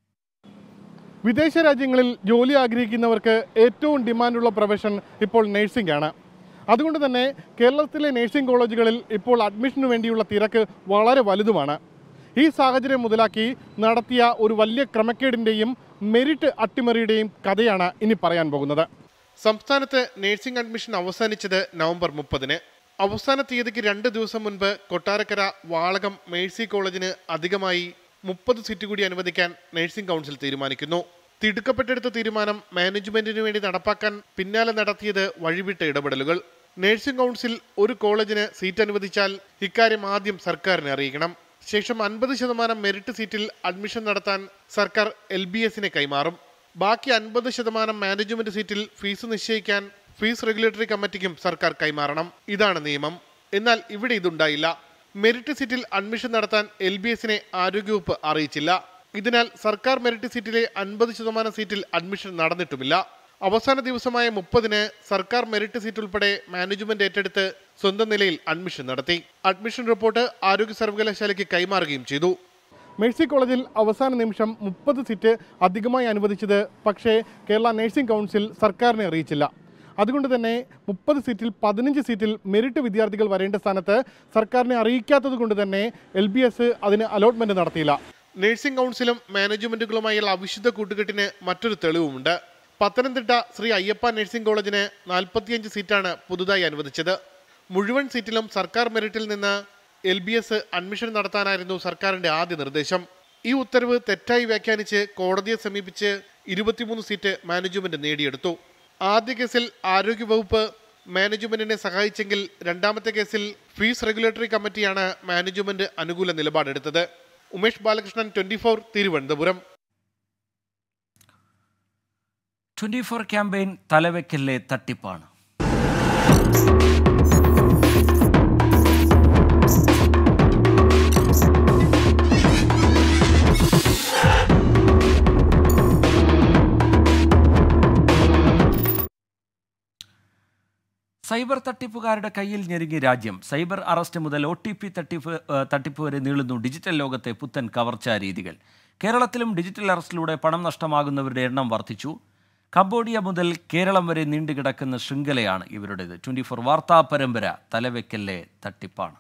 വിദേശ രാജ്യങ്ങളിൽ ജോലി ആഗ്രഹിക്കുന്നവർക്ക് ഏറ്റവും ഡിമാൻഡുള്ള പ്രൊഫഷൻ ഇപ്പോൾ നഴ്സിംഗ് ആണ് അതുകൊണ്ട് തന്നെ കേരളത്തിലെ നഴ്സിംഗ് കോളേജുകളിൽ ഇപ്പോൾ അഡ്മിഷനു വേണ്ടിയുള്ള തിരക്ക് വളരെ വലുതുമാണ് ഈ സാഹചര്യം മുതലാക്കി നടത്തിയ ഒരു വലിയ ക്രമക്കേടിൻ്റെയും മെരിറ്റ് അട്ടിമറിയുടെയും കഥയാണ് ഇനി പറയാൻ പോകുന്നത് സംസ്ഥാനത്ത് നഴ്സിംഗ് അഡ്മിഷൻ അവസാനിച്ചത് നവംബർ മുപ്പതിന് അവസാന തീയതിക്ക് രണ്ട് ദിവസം മുൻപ് കൊട്ടാരക്കര വാളകം മേഴ്സി കോളേജിന് അധികമായി മുപ്പത് സീറ്റ് കൂടി അനുവദിക്കാൻ നഴ്സിംഗ് കൗൺസിൽ തീരുമാനിക്കുന്നു തിടുക്കപ്പെട്ടെടുത്ത തീരുമാനം മാനേജ്മെന്റിനു വേണ്ടി നടപ്പാക്കാൻ പിന്നാലെ നടത്തിയത് വഴിവിട്ട ഇടപെടലുകൾ നഴ്സിംഗ് കൗൺസിൽ ഒരു കോളേജിന് സീറ്റ് അനുവദിച്ചാൽ ഇക്കാര്യം ആദ്യം സർക്കാരിനെ അറിയിക്കണം ശേഷം അൻപത് ശതമാനം മെറിറ്റ് സീറ്റിൽ അഡ്മിഷൻ നടത്താൻ സർക്കാർ എൽ ബി എസിനെ കൈമാറും ബാക്കി അൻപത് ശതമാനം മാനേജ്മെന്റ് സീറ്റിൽ ഫീസ് നിശ്ചയിക്കാൻ ഫീസ് റെഗുലേറ്ററി കമ്മിറ്റിക്കും സർക്കാർ കൈമാറണം ഇതാണ് നിയമം എന്നാൽ ഇവിടെ ഇതുണ്ടായില്ല മെറിറ്റ് സീറ്റിൽ അഡ്മിഷൻ നടത്താൻ എൽ ബി എസിനെ ആരോഗ്യവകുപ്പ് അറിയിച്ചില്ല ഇതിനാൽ സർക്കാർ മെറിറ്റ് സീറ്റിലെ അൻപത് ശതമാനം സീറ്റിൽ അഡ്മിഷൻ നടന്നിട്ടുമില്ല അവസാന ദിവസമായ മുപ്പതിന് സർക്കാർ മെറിറ്റ് സീറ്റ് ഉൾപ്പെടെ മാനേജ്മെന്റ് ഏറ്റെടുത്ത് സ്വന്തം നിലയിൽ അഡ്മിഷൻ നടത്തി അഡ്മിഷൻ റിപ്പോർട്ട് ആരോഗ്യ സർവകലാശാലയ്ക്ക് കൈമാറുകയും ചെയ്തു മേഴ്സി കോളേജിൽ അവസാന നിമിഷം മുപ്പത് സീറ്റ് അധികമായി അനുവദിച്ചത് പക്ഷേ കേരള നഴ്സിംഗ് കൗൺസിൽ സർക്കാരിനെ അറിയിച്ചില്ല അതുകൊണ്ട് തന്നെ മുപ്പത് സീറ്റിൽ പതിനഞ്ച് സീറ്റിൽ മെറിറ്റ് വിദ്യാർത്ഥികൾ വരേണ്ട സ്ഥാനത്ത് സർക്കാരിനെ അറിയിക്കാത്തത് കൊണ്ട് തന്നെ എൽ ബി എസ് അതിന് അലോട്ട്മെന്റ് നടത്തിയില്ല നഴ്സിംഗ് കൗൺസിലും മാനേജ്മെന്റുകളുമായുള്ള അവിശുദ്ധ കൂട്ടുകെട്ടിന് മറ്റൊരു തെളിവുമുണ്ട് പത്തനംതിട്ട ശ്രീ അയ്യപ്പ നഴ്സിംഗ് കോളേജിന് നാൽപ്പത്തിയഞ്ച് സീറ്റാണ് പുതുതായി അനുവദിച്ചത് മുഴുവൻ സീറ്റിലും സർക്കാർ മെറിറ്റിൽ നിന്ന് എൽ ബി എസ് അഡ്മിഷൻ നടത്താനായിരുന്നു സർക്കാരിന്റെ ആദ്യ നിർദ്ദേശം ഈ ഉത്തരവ് തെറ്റായി വ്യാഖ്യാനിച്ച് കോടതിയെ സമീപിച്ച് ഇരുപത്തിമൂന്ന് സീറ്റ് മാനേജ്മെന്റ് നേടിയെടുത്തു ആദ്യ കേസിൽ ആരോഗ്യവകുപ്പ് മാനേജ്മെന്റിനെ സഹായിച്ചെങ്കിൽ രണ്ടാമത്തെ കേസിൽ ഫീസ് റെഗുലേറ്ററി കമ്മിറ്റിയാണ് മാനേജ്മെന്റ് അനുകൂല നിലപാടെടുത്തത് Umesh Balakrishnan twenty four Thiruvananthapuram twenty four campaign തലവെക്കലിലെ തട്ടിപ്പാണ് സൈബർ തട്ടിപ്പുകാരുടെ കയ്യിൽ ഞെരുങ്ങി രാജ്യം സൈബർ അറസ്റ്റ് മുതൽ ഒ ടി പി തട്ടിപ്പ് ഏഹ്, തട്ടിപ്പ് വരെ നീളുന്നു ഡിജിറ്റൽ ലോകത്തെ പുത്തൻ കവർച്ചാ രീതികൾ കേരളത്തിലും ഡിജിറ്റൽ അറസ്റ്റിലൂടെ പണം നഷ്ടമാകുന്നവരുടെ എണ്ണം വർദ്ധിച്ചു കംബോഡിയ മുതൽ കേരളം വരെ നീണ്ടുകിടക്കുന്ന ശൃംഖലയാണ് ഇവരുടേത് ട്വന്റി ഫോർ വാർത്താ പരമ്പര തലവെക്കലിലെ തട്ടിപ്പാണ്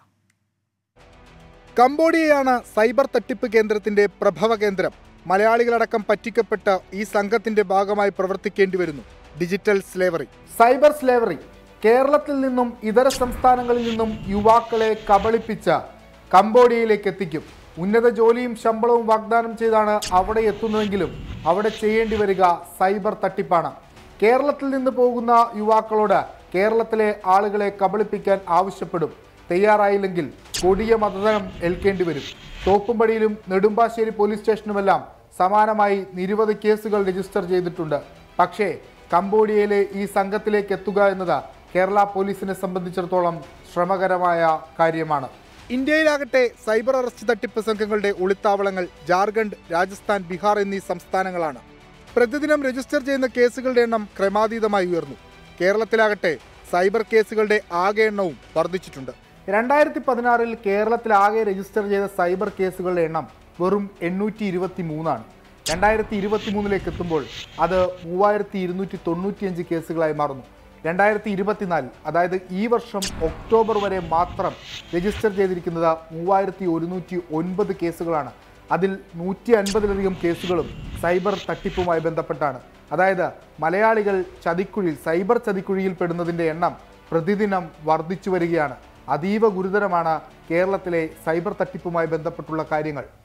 കംബോഡിയയാണ് സൈബർ തട്ടിപ്പ് കേന്ദ്രത്തിന്റെ പ്രഭവ കേന്ദ്രം മലയാളികളടക്കം പറ്റിക്കപ്പെട്ട ഈ സംഘത്തിന്റെ ഭാഗമായി പ്രവർത്തിക്കേണ്ടി വരുന്നു ഡിജിറ്റൽ സ്ലേവറി സൈബർ സ്ലേവറി കേരളത്തിൽ നിന്നും ഇതര സംസ്ഥാനങ്ങളിൽ നിന്നും യുവാക്കളെ കബളിപ്പിച്ച കംബോഡിയയിലേക്ക് എത്തിക്കും ഉന്നത ജോലിയും ശമ്പളവും വാഗ്ദാനം ചെയ്താണ് അവിടെ എത്തുന്നതെങ്കിലും അവിടെ ചെയ്യേണ്ടി വരിക സൈബർ തട്ടിപ്പാണ് കേരളത്തിൽ നിന്ന് പോകുന്ന യുവാക്കളോട് കേരളത്തിലെ ആളുകളെ കബളിപ്പിക്കാൻ ആവശ്യപ്പെടും തയ്യാറായില്ലെങ്കിൽ കൊടിയ മതധനം ഏൽക്കേണ്ടി വരും തോപ്പുംപടിയിലും നെടുമ്പാശ്ശേരി പോലീസ് സ്റ്റേഷനുമെല്ലാം സമാനമായി നിരവധി കേസുകൾ രജിസ്റ്റർ ചെയ്തിട്ടുണ്ട് പക്ഷേ കംബോഡിയയിലെ ഈ സംഘത്തിലേക്ക് എത്തുക എന്നത് കേരള പോലീസിനെ സംബന്ധിച്ചിടത്തോളം ശ്രമകരമായ കാര്യമാണ് ഇന്ത്യയിലാകട്ടെ സൈബർ അറസ്റ്റ് തട്ടിപ്പ് സംഘങ്ങളുടെ ഒളിത്താവളങ്ങൾ ജാർഖണ്ഡ് രാജസ്ഥാൻ ബീഹാർ എന്നീ സംസ്ഥാനങ്ങളാണ് പ്രതിദിനം രജിസ്റ്റർ ചെയ്യുന്ന കേസുകളുടെ എണ്ണം ക്രമാതീതമായി ഉയർന്നു കേരളത്തിലാകട്ടെ സൈബർ കേസുകളുടെ ആകെ എണ്ണവും വർദ്ധിച്ചിട്ടുണ്ട് രണ്ടായിരത്തി പതിനാറിൽ കേരളത്തിൽ ആകെ രജിസ്റ്റർ ചെയ്ത സൈബർ കേസുകളുടെ എണ്ണം വെറും എണ്ണൂറ്റി ഇരുപത്തി മൂന്നാണ് രണ്ടായിരത്തി ഇരുപത്തി മൂന്നിലേക്ക് എത്തുമ്പോൾ അത് മൂവായിരത്തി ഇരുന്നൂറ്റി തൊണ്ണൂറ്റിയഞ്ച് കേസുകളായി മാറുന്നു രണ്ടായിരത്തി ഇരുപത്തിനാലിൽ അതായത് ഈ വർഷം ഒക്ടോബർ വരെ മാത്രം രജിസ്റ്റർ ചെയ്തിരിക്കുന്നത് മൂവായിരത്തി ഒരുന്നൂറ്റി ഒൻപത് കേസുകളാണ് അതിൽ നൂറ്റി അൻപതിലധികം കേസുകളും സൈബർ തട്ടിപ്പുമായി ബന്ധപ്പെട്ടാണ് അതായത് മലയാളികൾ ചതിക്കുഴിയിൽ സൈബർ ചതിക്കുഴിയിൽ പെടുന്നതിൻ്റെ എണ്ണം പ്രതിദിനം വർദ്ധിച്ചു വരികയാണ് അതീവ ഗുരുതരമാണ് കേരളത്തിലെ സൈബർ തട്ടിപ്പുമായി ബന്ധപ്പെട്ടുള്ള കാര്യങ്ങൾ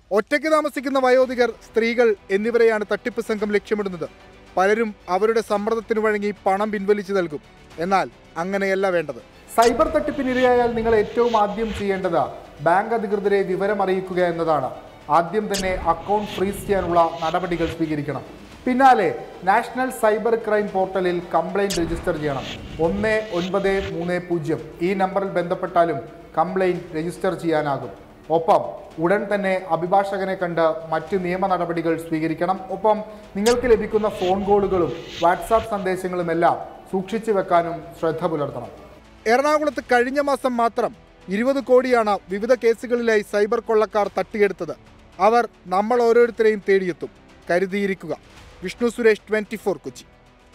ഒറ്റയ്ക്ക് താമസിക്കുന്ന വയോധികർ സ്ത്രീകൾ എന്നിവരെയാണ് തട്ടിപ്പ് സംഘം ലക്ഷ്യമിടുന്നത് പലരും അവരുടെ സമ്മർദ്ദത്തിന് വഴങ്ങി പണം പിൻവലിച്ചു നൽകും എന്നാൽ അങ്ങനെയല്ല വേണ്ടത് സൈബർ തട്ടിപ്പിനിരയായാൽ നിങ്ങൾ ഏറ്റവും ആദ്യം ചെയ്യേണ്ടത് ബാങ്ക് അധികൃതരെ വിവരം അറിയിക്കുക എന്നതാണ് ആദ്യം തന്നെ അക്കൗണ്ട് ഫ്രീസ് ചെയ്യാനുള്ള നടപടികൾ സ്വീകരിക്കണം പിന്നാലെ നാഷണൽ സൈബർ ക്രൈം പോർട്ടലിൽ കംപ്ലൈന്റ് രജിസ്റ്റർ ചെയ്യണം ഒന്ന് ഒൻപത് മൂന്ന് പൂജ്യം ഈ നമ്പറിൽ ബന്ധപ്പെട്ടാലും കംപ്ലൈന്റ് രജിസ്റ്റർ ചെയ്യാനാകും ഒപ്പം ഉടൻ തന്നെ അഭിഭാഷകനെ കണ്ട് മറ്റ് നിയമ നടപടികൾ സ്വീകരിക്കണം ഒപ്പം നിങ്ങൾക്ക് ലഭിക്കുന്ന ഫോൺ കോളുകളും വാട്സാപ്പ് സന്ദേശങ്ങളുമെല്ലാം സൂക്ഷിച്ചു വെക്കാനും ശ്രദ്ധ പുലർത്തണം എറണാകുളത്ത് കഴിഞ്ഞ മാസം മാത്രം ഇരുപത് കോടിയാണ് വിവിധ കേസുകളിലായി സൈബർ കൊള്ളക്കാർ തട്ടിയെടുത്തത് അവർ നമ്മൾ ഓരോരുത്തരെയും തേടിയെത്തും കരുതിയിരിക്കുക വിഷ്ണു സുരേഷ് ട്വന്റി ഫോർ കൊച്ചി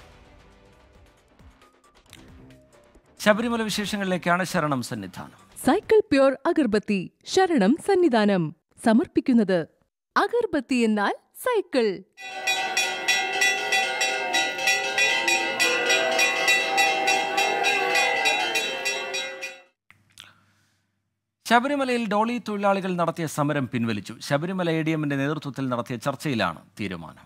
ശബരിമല വിശേഷങ്ങളിലേക്കാണ് ശരണം സന്നിധാനം സൈക്കിൾ പ്യൂർ അഗർബത്തി ശരണം സന്നിധാനം സമർപ്പിക്കുന്നത് അഗർബത്തി എന്നാൽ സൈക്കിൾ ശബരിമലയിൽ ഡോളി തൊഴിലാളികൾ നടത്തിയ സമരം പിൻവലിച്ചു ശബരിമല എ ഡി എമ്മിന്റെ നേതൃത്വത്തിൽ നടത്തിയ ചർച്ചയിലാണ് തീരുമാനം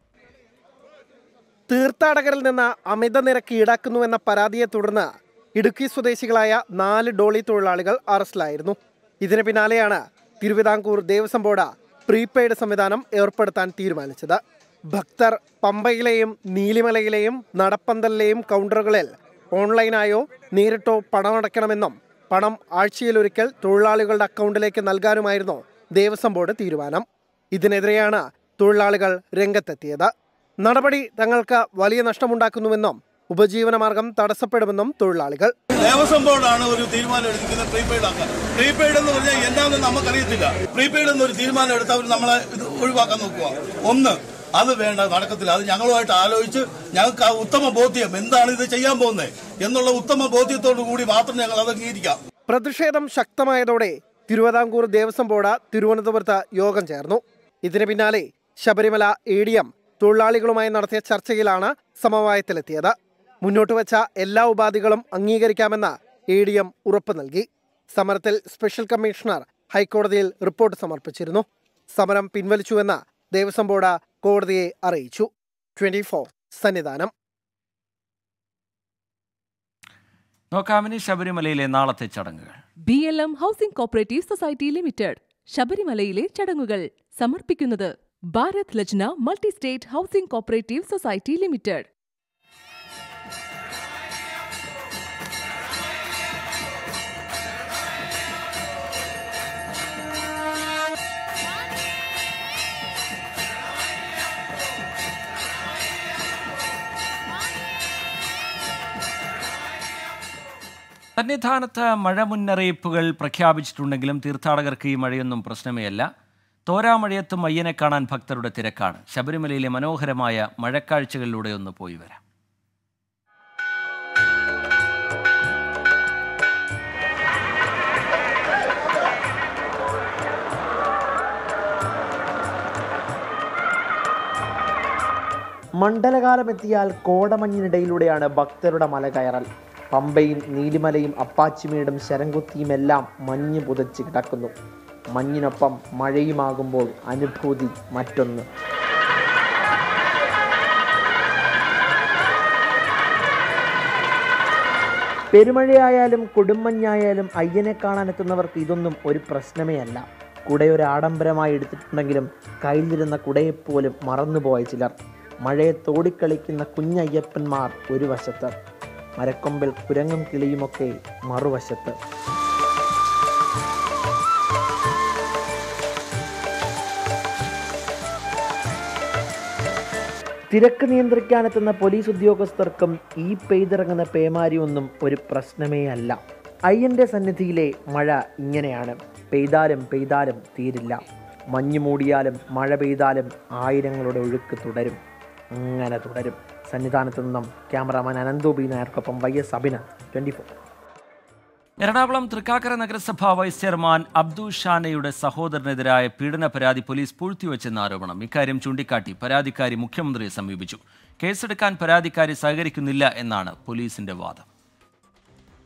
തീർത്ഥാടകരിൽ നിന്ന് അമിത നിരക്ക് ഈടാക്കുന്നുവെന്ന പരാതിയെ തുടർന്ന് ഇടുക്കി സ്വദേശികളായ നാല് ഡോളി തൊഴിലാളികൾ അറസ്റ്റിലായിരുന്നു ഇതിന് പിന്നാലെയാണ് തിരുവിതാംകൂർ ദേവസ്വം ബോർഡ് പ്രീപെയ്ഡ് സംവിധാനം ഏർപ്പെടുത്താൻ തീരുമാനിച്ചത് ഭക്തർ പമ്പയിലെയും നീലിമലയിലെയും നടപ്പന്തലിലെയും കൗണ്ടറുകളിൽ ഓൺലൈനായോ നേരിട്ടോ പണമടയ്ക്കണമെന്നും പണം ആഴ്ചയിലൊരിക്കൽ തൊഴിലാളികളുടെ അക്കൗണ്ടിലേക്ക് നൽകാനുമായിരുന്നു ദേവസ്വം ബോർഡ് തീരുമാനം ഇതിനെതിരെയാണ് തൊഴിലാളികൾ രംഗത്തെത്തിയത് നടപടി തങ്ങൾക്ക് വലിയ നഷ്ടമുണ്ടാക്കുന്നുവെന്നും ഉപജീവനമാർഗം തടസ്സപ്പെടുമെന്നും തൊഴിലാളികൾ ദേവസ്വം ബോർഡാണ് ഒരു തീരുമാനം എടുക്കുന്നത് പ്രീപെയ്ഡ് ആക്കാൻ പ്രീപെയ്ഡ് എന്ന് പറഞ്ഞാൽ എന്താണെന്ന് നമുക്കറിയത്തില്ല പ്രീപെയ്ഡ് എന്നൊരു തീരുമാനം എടുത്ത് അവർ നമ്മളെ ഇത് ഒഴിവാക്കാൻ നോക്കുക ഒന്ന് അത് വേണ്ട നടക്കത്തില്ല അത് ഞങ്ങളുമായിട്ട് ആലോചിച്ച് ഞങ്ങൾക്ക് ആ ഉത്തമ ബോധ്യം എന്താണ് ഇത് ചെയ്യാൻ പോകുന്നത് എന്നുള്ള ഉത്തമ ബോധ്യത്തോടു കൂടി മാത്രം ഞങ്ങൾ അത് അംഗീകരിക്കാം പ്രതിഷേധം ശക്തമായതോടെ തിരുവിതാംകൂർ ദേവസ്വം ബോർഡ് തിരുവനന്തപുരത്ത് യോഗം ചേർന്നു ഇതിന് പിന്നാലെ ശബരിമല എ ഡി എം തൊഴിലാളികളുമായി നടത്തിയ ചർച്ചയിലാണ് സമവായത്തിലെത്തിയത് മുന്നോട്ട് വച്ച എല്ലാ ഉപാധികളും അംഗീകരിക്കാമെന്ന് എ ഡി എം ഉറപ്പ് നൽകി സമരത്തിൽ സ്പെഷ്യൽ കമ്മീഷണർ ഹൈക്കോടതിയിൽ റിപ്പോർട്ട് സമർപ്പിച്ചിരുന്നു സമരം പിൻവലിച്ചുവെന്ന് ദേവസ്വം ബോർഡ് കോടതിയെ അറിയിച്ചു ട്വന്റി ഫോർ സന്നിധാനം നോക്കാമിനി ശബരിമലയിലെ നാളത്തെ ചടങ്ങുകൾ B L M housing cooperative society limited ശബരിമലയിലെ ചടങ്ങുകൾ സമർപ്പിക്കുന്നത് Bharat Lajna multi state housing cooperative society limited സന്നിധാനത്ത് മഴ മുന്നറിയിപ്പുകൾ പ്രഖ്യാപിച്ചിട്ടുണ്ടെങ്കിലും തീർത്ഥാടകർക്ക് ഈ മഴയൊന്നും പ്രശ്നമേ അല്ല തോരാമഴയത്തും അയ്യനെ കാണാൻ ഭക്തരുടെ തിരക്കാണ് ശബരിമലയിലെ മനോഹരമായ മഴക്കാഴ്ചകളിലൂടെ ഒന്ന് പോയി വരാം മണ്ഡലകാലമെത്തിയാൽ കോടമഞ്ഞിനിടയിലൂടെയാണ് ഭക്തരുടെ മല കയറൽ പമ്പയും നീലിമലയും അപ്പാച്ചിമേടും ശരംകുത്തിയും എല്ലാം മഞ്ഞ് പുതച്ച് കിടക്കുന്നു മഞ്ഞിനൊപ്പം മഴയുമാകുമ്പോൾ അനുഭൂതി മറ്റൊന്ന് പെരുമഴയായാലും കൊടുമഞ്ഞായാലും അയ്യനെ കാണാനെത്തുന്നവർക്ക് ഇതൊന്നും ഒരു പ്രശ്നമേ അല്ല കുടയൊരു ആഡംബരമായി എടുത്തിട്ടുണ്ടെങ്കിലും കയ്യിലിരുന്ന കുടയെപ്പോലും മറന്നുപോയ ചിലർ മഴയെ തോടിക്കളിക്കുന്ന കുഞ്ഞയ്യപ്പന്മാർ ഒരു വശത്ത് മരക്കൊമ്പിൽ കുരങ്ങും കിളിയുമൊക്കെ മറുവശത്ത് തിരക്ക് നിയന്ത്രിക്കാനെത്തുന്ന പോലീസ് ഉദ്യോഗസ്ഥർക്കും ഈ പെയ്തിറങ്ങുന്ന പേമാരിയൊന്നും ഒരു പ്രശ്നമേ അല്ല അയ്യന്റെ സന്നിധിയിലെ മഴ ഇങ്ങനെയാണ് പെയ്താലും പെയ്താലും തീരില്ല മഞ്ഞു മൂടിയാലും മഴ പെയ്താലും ആയിരങ്ങളുടെ ഒഴുക്ക് തുടരും അങ്ങനെ തുടരും സന്നിധാനത്ത് നിന്നും ക്യാമറാമാൻ അനന്തോ ബി നായർക്കൊപ്പം Y S Abhinand twenty four Ernakulam Thrikkakara നഗരസഭ വൈസ് ചെയർമാൻ അബ്ദു ഷാനയുടെ സഹോദരനെതിരായ പീഡന പരാതി പോലീസ് പൂഴ്ത്തിവെച്ചെന്ന ആരോപണം ഇക്കാര്യം ചൂണ്ടിക്കാട്ടി പരാതിക്കാരി മുഖ്യമന്ത്രിയെ സമീപിച്ചു കേസെടുക്കാൻ പരാതിക്കാരി സഹകരിക്കുന്നില്ല എന്നാണ് പോലീസിന്റെ വാദം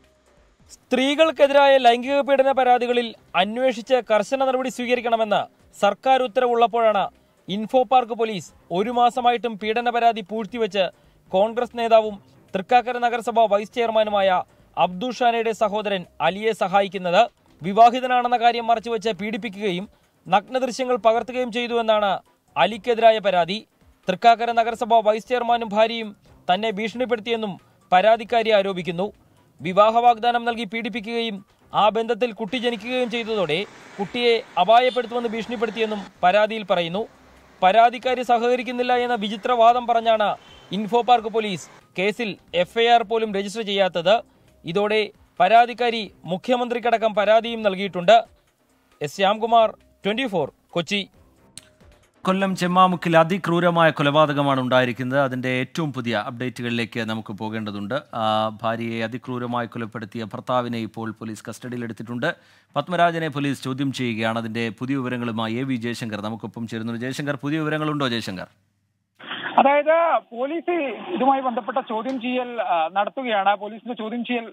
സ്ത്രീകൾക്കെതിരായ ലൈംഗിക പീഡന പരാതികളിൽ അന്വേഷിച്ച് കർശന നടപടി സ്വീകരിക്കണമെന്ന് സർക്കാർ ഉത്തരവുള്ളപ്പോഴാണ് ഇൻഫോ പാർക്ക് പോലീസ് ഒരു മാസമായിട്ടും പീഡന പരാതി പൂഴ്ത്തിവെച്ച് കോൺഗ്രസ് നേതാവും തൃക്കാക്കര നഗരസഭ വൈസ് ചെയർമാനുമായ അബ്ദുൾ ഷാനയുടെ സഹോദരൻ അലിയെ സഹായിക്കുന്നത് വിവാഹിതനാണെന്ന കാര്യം മറച്ചുവെച്ച് പീഡിപ്പിക്കുകയും നഗ്നദൃശ്യങ്ങൾ പകർത്തുകയും ചെയ്തുവെന്നാണ് അലിക്കെതിരായ പരാതി തൃക്കാക്കര നഗരസഭ വൈസ് ചെയർമാനും ഭാര്യയും തന്നെ ഭീഷണിപ്പെടുത്തിയെന്നും പരാതിക്കാരി ആരോപിക്കുന്നു വിവാഹ വാഗ്ദാനം നൽകി പീഡിപ്പിക്കുകയും ആ ബന്ധത്തിൽ കുട്ടി ജനിക്കുകയും ചെയ്തതോടെ കുട്ടിയെ അപായപ്പെടുത്തുമെന്ന് ഭീഷണിപ്പെടുത്തിയെന്നും പരാതിയിൽ പറയുന്നു പരാതിക്കാരി സഹകരിക്കുന്നില്ല എന്ന വിചിത്രവാദം പറഞ്ഞാണ് ഇൻഫോ പാർക്ക് പോലീസ് കേസിൽ എഫ്ഐആർ പോലും രജിസ്റ്റർ ചെയ്യാത്തത് ഇതോടെ പരാതിക്കാരി മുഖ്യമന്ത്രിക്കടക്കം പരാതിയും നൽകിയിട്ടുണ്ട് എസ് ശ്യാംകുമാർ ട്വന്റി കൊച്ചി കൊല്ലം ചെമ്മാമുക്കിൽ അതിക്രൂരമായ കൊലപാതകമാണ് ഉണ്ടായിരിക്കുന്നത് അതിൻ്റെ ഏറ്റവും പുതിയ അപ്ഡേറ്റുകളിലേക്ക് നമുക്ക് പോകേണ്ടതുണ്ട് ആ, ഭാര്യയെ അതിക്രൂരമായി കൊലപ്പെടുത്തിയ ഭർത്താവിനെ ഇപ്പോൾ പോലീസ് കസ്റ്റഡിയിലെടുത്തിട്ടുണ്ട് പത്മരാജനെ പോലീസ് ചോദ്യം ചെയ്യുകയാണ് അതിൻ്റെ പുതിയ വിവരങ്ങളുമായി എ വി ജയശങ്കർ നമുക്കൊപ്പം ചേരുന്നു ജയശങ്കർ പുതിയ വിവരങ്ങളുണ്ടോ ജയശങ്കർ അതായത് പോലീസ് ഇതുമായി ബന്ധപ്പെട്ട ചോദ്യം ചെയ്യൽ ആ, നടത്തുകയാണ് പോലീസിന്റെ ചോദ്യം ചെയ്യൽ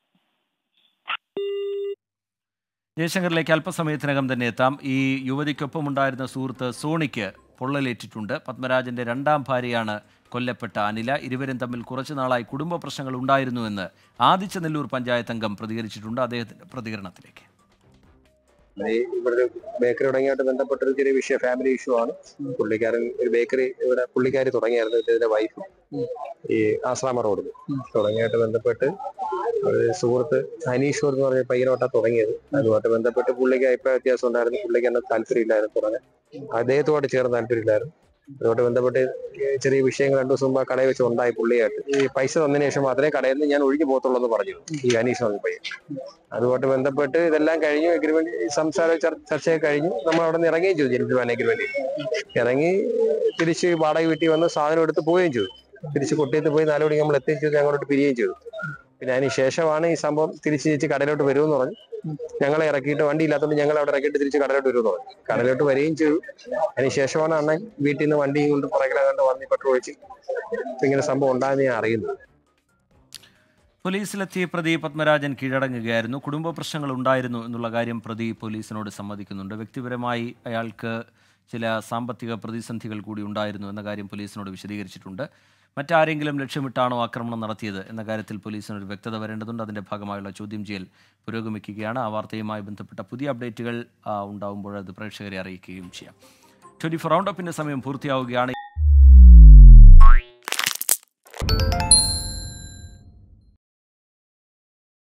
ജയശങ്കറിലേക്ക് അല്പസമയത്തിനകം തന്നെ എത്താം ഈ യുവതിക്കൊപ്പം ഉണ്ടായിരുന്ന സുഹൃത്ത് സോണിക്ക് പൊള്ളലേറ്റിട്ടുണ്ട് പത്മരാജന്റെ രണ്ടാം ഭാര്യയാണ് കൊല്ലപ്പെട്ട അനില ഇരുവരും തമ്മിൽ കുറച്ചു നാളായി കുടുംബ പ്രശ്നങ്ങൾ ഉണ്ടായിരുന്നുവെന്ന് ആദിച്ചനെല്ലൂർ പഞ്ചായത്ത് അംഗം പ്രതികരിച്ചിട്ടുണ്ട് അദ്ദേഹത്തിന്റെ പ്രതികരണത്തിലേക്ക് ഈ ഇവിടെ ഒരു ബേക്കറി തുടങ്ങിയായിട്ട് ബന്ധപ്പെട്ട ഒരു ചെറിയ വിഷയം ഫാമിലി ഇഷ്യൂ ആണ് പുള്ളിക്കാരൻ ഒരു ബേക്കറി ഇവിടെ പുള്ളിക്കാരി തുടങ്ങിയായിരുന്നു ഇതിന്റെ വൈഫ് ഈ ആശ്രാമ റോഡിൽ തുടങ്ങിയായിട്ട് ബന്ധപ്പെട്ട് ഒരു സുഹൃത്ത് അനീഷ് എന്ന് പറഞ്ഞ പയ്യനോട്ടാ തുടങ്ങിയത് അതുമായിട്ട് ബന്ധപ്പെട്ട് പുള്ളിക്ക് അഭിപ്രായ വ്യത്യാസം ഉണ്ടായിരുന്നു പുള്ളിക്ക് എന്നെ താല്പര്യമില്ലായിരുന്നു തുടങ്ങാൻ അദ്ദേഹത്തുമായിട്ട് ചേർന്ന് താല്പര്യമില്ലായിരുന്നു അതുമായിട്ട് ബന്ധപ്പെട്ട് ചെറിയ വിഷയങ്ങൾ രണ്ടു ദിവസം മുമ്പ് ആ കടയിൽ വെച്ച് ഉണ്ടായി പുള്ളിയായിട്ട് ഈ പൈസ തന്നതിന് ശേഷം മാത്രമേ കടയിൽ നിന്ന് ഞാൻ ഒഴുകി പോകത്തുള്ളൂ എന്ന് പറഞ്ഞു ഈ അനീഷ് എന്ന പയ്യൻ അതുമായിട്ട് ബന്ധപ്പെട്ട് ഇതെല്ലാം കഴിഞ്ഞു എഗ്രിമെന്റ് സംസാര ചർ- ചർച്ചയൊക്കെ കഴിഞ്ഞു നമ്മൾ അവിടെ നിന്ന് ഇറങ്ങുകയും ചെയ്തു ജെന്റിൽമാൻ എഗ്രിമെന്റ് ഇറങ്ങി തിരിച്ച് വാടക വീട്ടിൽ വന്ന് സാധനം എടുത്ത് പോവുകയും ചെയ്തു തിരിച്ച് കൊട്ടിയത്ത് പോയി നാല് മണിക്ക് നമ്മൾ എത്തുകയും ചെയ്തു അങ്ങോട്ട് പിരിയുകയും ചെയ്തു പിന്നെ അതിന് ശേഷമാണ് ഈ സംഭവം തിരിച്ച് തിരിച്ച് കടയിലോട്ട് വരുമെന്ന് പറഞ്ഞു ഞങ്ങളെ ഇറക്കിയിട്ട് വണ്ടി ഇല്ലാത്തതുകൊണ്ട് ഞങ്ങൾ അവിടെ ഇറക്കിയിട്ട് തിരിച്ച് കടയിലോട്ട് വരുമെന്ന് പറഞ്ഞു കടയിലോട്ട് വരികയും ചെയ്തു അതിന് ശേഷമാണ് അണ്ണൻ വീട്ടിൽ നിന്ന് വണ്ടി കൊണ്ട് പുറകിലെ കണ്ട് വന്ന് പെട്രോൾ ഒഴിച്ച് ഇപ്പൊ ഇങ്ങനെ സംഭവം ഉണ്ടായെന്ന് ഞാൻ അറിയുന്നത് പോലീസിലെത്തിയ പ്രതി പത്മരാജൻ കീഴടങ്ങുകയായിരുന്നു കുടുംബ പ്രശ്നങ്ങൾ ഉണ്ടായിരുന്നു എന്നുള്ള കാര്യം പ്രതി പോലീസിനോട് സമ്മതിക്കുന്നുണ്ട് വ്യക്തിപരമായി അയാൾക്ക് ചില സാമ്പത്തിക പ്രതിസന്ധികൾ കൂടി ഉണ്ടായിരുന്നു എന്ന കാര്യം പോലീസിനോട് വിശദീകരിച്ചിട്ടുണ്ട് മറ്റാരെങ്കിലും ലക്ഷ്യമിട്ടാണോ ആക്രമണം നടത്തിയത് എന്ന കാര്യത്തിൽ പോലീസിനൊരു വ്യക്തത വരേണ്ടതുണ്ട് അതിൻ്റെ ഭാഗമായുള്ള ചോദ്യം ചെയ്യൽ പുരോഗമിക്കുകയാണ് ആ വാർത്തയുമായി ബന്ധപ്പെട്ട പുതിയ അപ്ഡേറ്റുകൾ ആ, ഉണ്ടാവുമ്പോൾ അത് പ്രേക്ഷകരെ അറിയിക്കുകയും ചെയ്യാം ട്വൻറ്റി ഫോർ റൗണ്ട് അപ്പിൻ്റെ സമയം പൂർത്തിയാവുകയാണ്